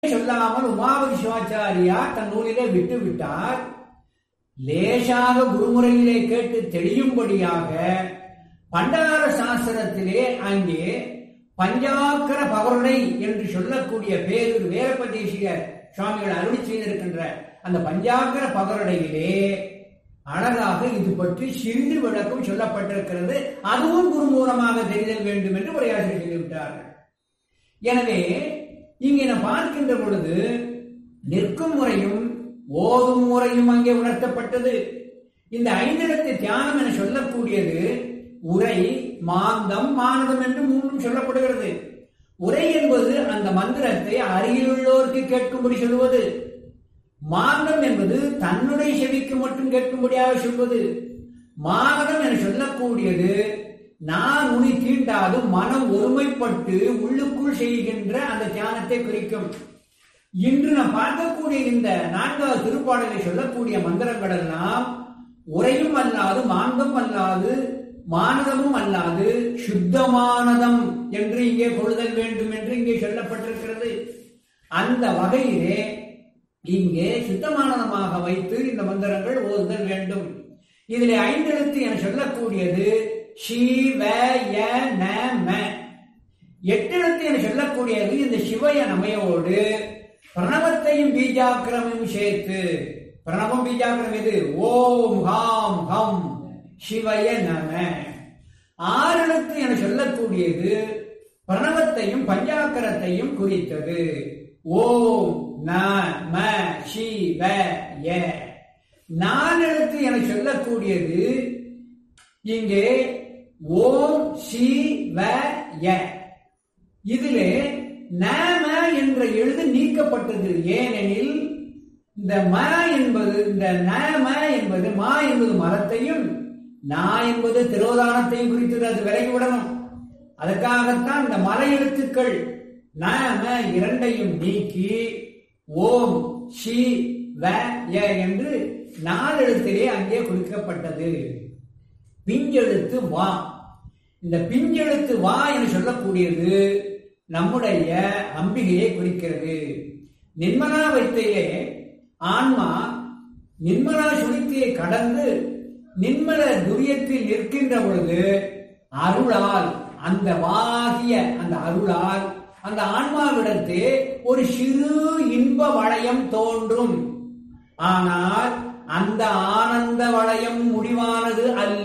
சொல்லாமல் உமாபதி சிவாச்சாரியா தன் நூலிலே விட்டு விட்டார் லேசாக குருமுறையிலே கேட்டு தெளியும்படியாக பண்டார சாஸ்திரத்திலே அங்கே பஞ்சாக்கர பவருடை என்று சொல்லக்கூடிய பேரூர் வேரப்பதேசிகர் சுவாமிகள் அருளி செய்திருக்கின்ற அந்த பஞ்சாக்கர பகருடையிலே அழகாக இது பற்றி சிறிது விளக்கம் சொல்லப்பட்டிருக்கிறது அதுவும் குரு மூலமாக தெரிதல் வேண்டும் என்று உரையாசிரியர் சொல்லிவிட்டார்கள் எனவே இங்கே நாம் பார்க்கின்ற பொழுது நிற்கும் முறையும் ஓதும் முறையும் அங்கே உணர்த்தப்பட்டது இந்த ஐந்திடத்தை தியானம் என சொல்லக்கூடியது உரை மாந்தம் மானதம் என்று மூன்றும் சொல்லப்படுகிறது உரை என்பது அந்த மந்திரத்தை அருகிலுள்ளோருக்கு கேட்கும்படி சொல்வது மாந்தம் என்பது தன்னுடைய செவிக்கு மட்டும் கேட்கும்படியாக சொல்வது மானதம் என சொல்லக்கூடியது நான் உனி தீண்டாது மனம் ஒருமைப்பட்டு உள்ளுக்குள் செய்கின்ற அந்த தியானத்தை குறிக்கும் இன்று நாம் பார்க்கக்கூடிய இந்த நான்காவது திருப்பாடலை சொல்லக்கூடிய மந்திரங்கள் எல்லாம் உரையும் அல்லாது மாந்தம் அல்லாது மானதமும் அல்லாது சுத்தமானதம் என்று இங்கே கொள்ளுதல் வேண்டும் என்று இங்கே சொல்லப்பட்டிருக்கிறது அந்த வகையிலே இங்கே சுத்தமானதமாக வைத்து இந்த மந்திரங்கள் ஓதுதல் வேண்டும் இதிலே ஐந்தெழுத்து என சொல்லக்கூடியது சிவ ய ந ம எட்டெழுத்து என சொல்லக்கூடியது இந்த சிவய நமையோடு பிரணவத்தையும் பீஜாக்கிரமும் சேர்த்து பிரணவம் பீஜாக்கிரம் எது ஓம் ஹாம் ஹம் சிவய நம ஆறெழுத்து என சொல்லக்கூடியது பிரணவத்தையும் பஞ்சாக்கரத்தையும் குறித்தது ஓம் ந ம சிவ ய நாலெழுத்து என சொல்லக்கூடியது இங்கே ஓம் சி வ ய இதிலே நம என்ற எழுது நீக்கப்பட்டது ஏனெனில் இந்த ம என்பது இந்த நம என்பது மா என்பது மரத்தையும் நா என்பது திரோதானத்தையும் குறித்தது அது விலகி விடணும் அதற்காகத்தான் இந்த மலை எழுத்துக்கள் நம இரண்டையும் நீக்கி ஓம் ஷி வ ய என்று நாலெழுத்திலே அங்கே குறிக்கப்பட்டது பிஞ்செழுத்து வா இந்த பிஞ்செழுத்து வா என்று சொல்லக்கூடியது நம்முடைய அம்பிகையை குறிக்கிறது நிர்மலா வைத்தையே ஆன்மா நிர்மலா சுனித்தியை கடந்து நிர்மல துரியத்தில் நிற்கின்ற பொழுது அருளால் அந்த வாகிய அந்த அருளால் அந்த ஆன்மாவிடத்தே ஒரு சிறு இன்ப வளையம் தோன்றும் ஆனால் அந்த ஆனந்த வளையம் முடிவானது அல்ல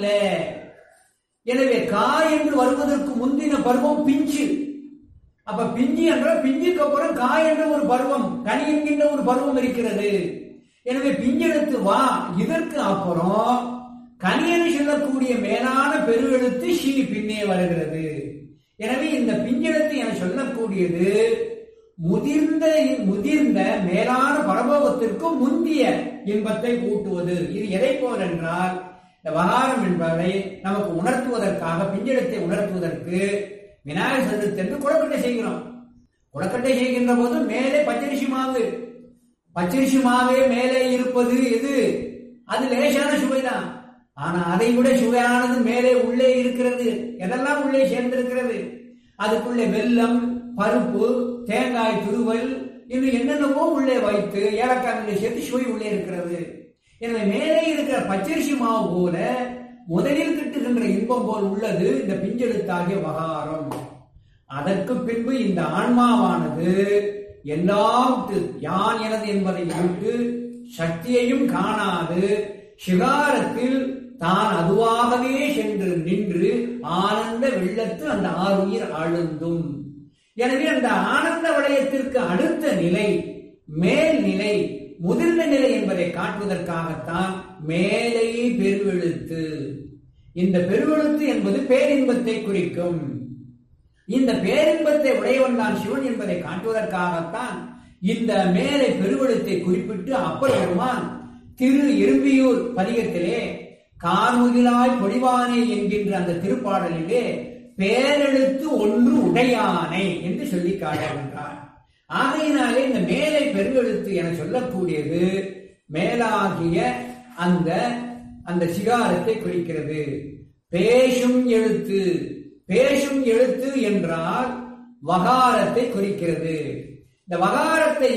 எனவே காய் என்று வருவதற்கு முந்தின பருவம் பிஞ்சு அப்ப பிஞ்சு என்ற பிஞ்சுக்கு அப்புறம் காய் என்ற ஒரு பருவம் கனி என்கின்ற ஒரு பருவம் இருக்கிறது எனவே பிஞ்செழுத்து வா இதற்கு அப்புறம் கனியன் சொல்லக்கூடிய மேலான பெருவெழுத்து ஷீ பின்னே வருகிறது எனவே இந்த பிஞ்செழுத்து என சொல்லக்கூடியது முதிர்ந்த முதிர்ந்த மேலான பரபோகத்திற்கு முந்திய இன்பத்தை கூட்டுவது இது எதை போல் என்றால் இந்த வகாரம் என்பதை நமக்கு உணர்த்துவதற்காக பிஞ்செழுத்தை உணர்த்துவதற்கு விநாயகர் சதுர்த்தி என்று குடக்கட்டை செய்கிறோம் குடக்கட்டை செய்கின்ற போது மேலே பச்சரிசி மாவு பச்சரிசி மாவே மேலே இருப்பது எது அது லேசான சுவைதான் ஆனா அதை விட சுவையானது மேலே உள்ளே இருக்கிறது எதெல்லாம் உள்ளே சேர்ந்திருக்கிறது அதுக்குள்ளே வெல்லம் பருப்பு தேங்காய் துருவல் இன்னும் என்னென்னவோ உள்ளே வைத்து ஏலக்காய் சேர்த்து சுவை உள்ளே இருக்கிறது எனவே மேலே இருக்கிற பச்சரிசி மாவு போல முதலில் கிட்டுகின்ற இன்பம் போல் உள்ளது இந்த பிஞ்செழுத்தாகிய வகாரம் அதற்கு பின்பு இந்த ஆன்மாவானது எல்லாத்து யான் எனது என்பதை விட்டு சக்தியையும் காணாது சிகாரத்தில் தான் அதுவாகவே சென்று நின்று ஆனந்த வெள்ளத்து அந்த ஆறுயிர் அழுந்தும் எனவே அந்த ஆனந்த வளையத்திற்கு அடுத்த நிலை மேல் நிலை முதிர்ந்த நிலை என்பதை காட்டுவதற்காகத்தான் மேலை பெருவெழுத்து இந்த பெருவெழுத்து என்பது பேரின்பத்தை குறிக்கும் இந்த பேரின்பத்தை உடையவன் தான் சிவன் என்பதை காட்டுவதற்காகத்தான் இந்த மேலை பெருவெழுத்தை குறிப்பிட்டு அப்பர் பெருமான் திரு இரும்பியூர் பதிகத்திலே கார்முகிலாய் பொடிவானே என்கின்ற அந்த திருப்பாடலிலே பேரெழுத்து ஒன்று உடையானை என்று சொல்லி காட்டுகின்றார் ஆகையினாலே இந்த மேலை பெருவெழுத்து என சொல்லக்கூடியது மேலாகிய அந்த அந்த சிகாரத்தை குறிக்கிறது பேசும் எழுத்து பேசும் எழுத்து என்றால் வகாரத்தை குறிக்கிறது இந்த வகாரத்தை